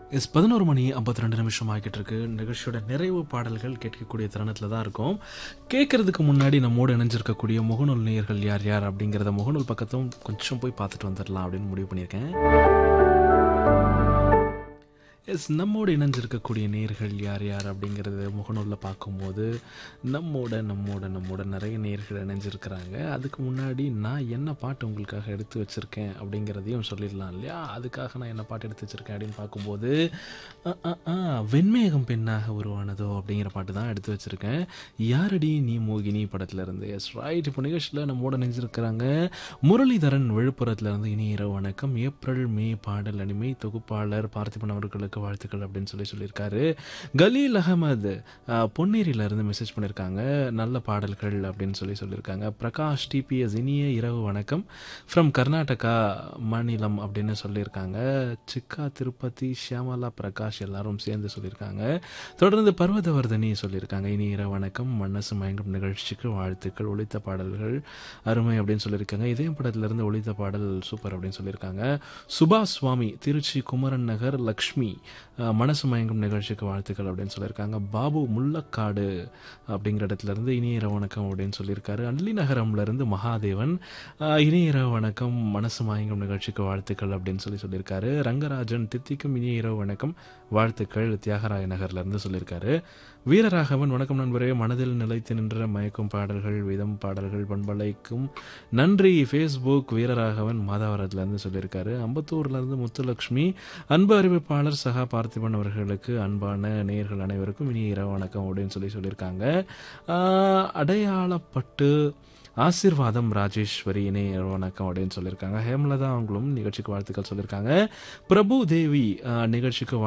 S பதினோரு மணி ஐம்பத்தி ரெண்டு நிமிஷம் ஆகிட்டு இருக்கு நிகழ்ச்சியோட நிறைவு பாடல்கள் கேட்கக்கூடிய தருணத்தில் தான் இருக்கும் கேட்கறதுக்கு முன்னாடி நம்மோடு இணைஞ்சிருக்கக்கூடிய முகநூல் நேயர்கள் யார் யார் அப்படிங்கிறத முகநூல் பக்கத்தும் கொஞ்சம் போய் பார்த்துட்டு வந்துடலாம் அப்படின்னு முடிவு பண்ணியிருக்கேன் எஸ் நம்மோடு இணைஞ்சிருக்கக்கூடிய நேர்கள் யார் யார் அப்படிங்கிறது முகநூலில் பார்க்கும்போது நம்மோட நம்மோட நம்மோட நிறைய நேர்கள் இணைஞ்சிருக்கிறாங்க அதுக்கு முன்னாடி நான் என்ன பாட்டு உங்களுக்காக எடுத்து வச்சுருக்கேன் அப்படிங்கிறதையும் சொல்லிடலாம் இல்லையா அதுக்காக நான் என்ன பாட்டு எடுத்து வச்சுருக்கேன் அப்படின்னு பார்க்கும்போது அ, அ, அ, வெண்மேகம் பெண்ணாக உருவானதோ அப்படிங்கிற பாட்டு தான் எடுத்து வச்சுருக்கேன் யாரடி நீ மோகினி படத்துல இருந்து எஸ் ரைட் இப்போ நிகழ்ச்சியில் நம்மோட இணைஞ்சிருக்கிறாங்க முரளிதரன் விழுப்புரத்துல இருந்து இனி இரவு வணக்கம் ஏப்ரல் மே பாடல் அனிமை தொகுப்பாளர் பார்த்திபன் அவர்களுக்கு வாழ்த்துக்கள் அப்படின்னு சொல்லி சொல்லியிருக்காரு கலீல் அகமது அஹ், பொன்னேரியில இருந்து மெசேஜ் பண்ணியிருக்காங்க நல்ல பாடல்கள் அப்படின்னு சொல்லி சொல்லியிருக்காங்க பிரகாஷ் டிபிஎஸ் இனிய இரவு வணக்கம் ஃப்ரம் கர்நாடகா மாநிலம் அப்படின்னு சொல்லியிருக்காங்க சிக்கா திருப்பதி ஷியாமலா பிரகாஷ் எல்லாரும் சேர்ந்து சொல்லியிருக்காங்க தொடர்ந்து பர்வதவர்தனி சொல்லியிருக்காங்க இனி இரவு வணக்கம் மனசு மயங்கும் நிகழ்ச்சிக்கு வாழ்த்துக்கள் ஒழித்த பாடல்கள் அருமை அப்படின்னு சொல்லியிருக்காங்க இதே படத்திலிருந்து ஒழித்த பாடல் சூப்பர் அப்படின்னு சொல்லியிருக்காங்க சுபா சுவாமி திருச்சி குமரன் நகர் லக்ஷ்மி அஹ், மனசு மயங்கும் நிகழ்ச்சிக்கு வாழ்த்துக்கள் அப்படின்னு சொல்லியிருக்காங்க பாபு முள்ளக்காடு அப்படிங்கிற இடத்துல இருந்து இனிய இரவு வணக்கம் அப்படின்னு சொல்லியிருக்காரு அள்ளி நகரம்ல இருந்து மகாதேவன் அஹ், இனிய இரவு வணக்கம் மனசு மயங்கும் நிகழ்ச்சிக்கு வாழ்த்துக்கள் அப்படின்னு சொல்லி சொல்லியிருக்காரு ரங்கராஜன் தித்திக்கும் இனிய இரவு வணக்கம் வாழ்த்துக்கள் தியாகராய நகர்ல இருந்து சொல்லியிருக்காரு வீரராகவன் வணக்கம் நண்பரே மனதில் நிலைத்து நின்ற மயக்கும் பாடல்கள் விதம் பாடல்கள் பண்பலைக்கும் நன்றி ஃபேஸ்புக் வீரராகவன் மாதாவரத்துல இருந்து சொல்லியிருக்காரு அம்பத்தூர்ல இருந்து முத்துலட்சுமி அன்பு அறிவிப்பாளர் சகா பார்த்திபன் அவர்களுக்கு அன்பான நேயர்கள் அனைவருக்கும் இனி இரவு வணக்கம் அப்படின்னு சொல்லி சொல்லியிருக்காங்க ஆஹ், அடையாளப்பட்டு ஆசிர்வாதம் ராஜேஸ்வரி இணை வணக்கம் அப்படின்னு சொல்லியிருக்காங்க ஹேமலதா அவங்களும் நிகழ்ச்சிக்கு வாழ்த்துக்கள் சொல்லியிருக்காங்க பிரபு தேவி ஆஹ், நிகழ்ச்சிக்கு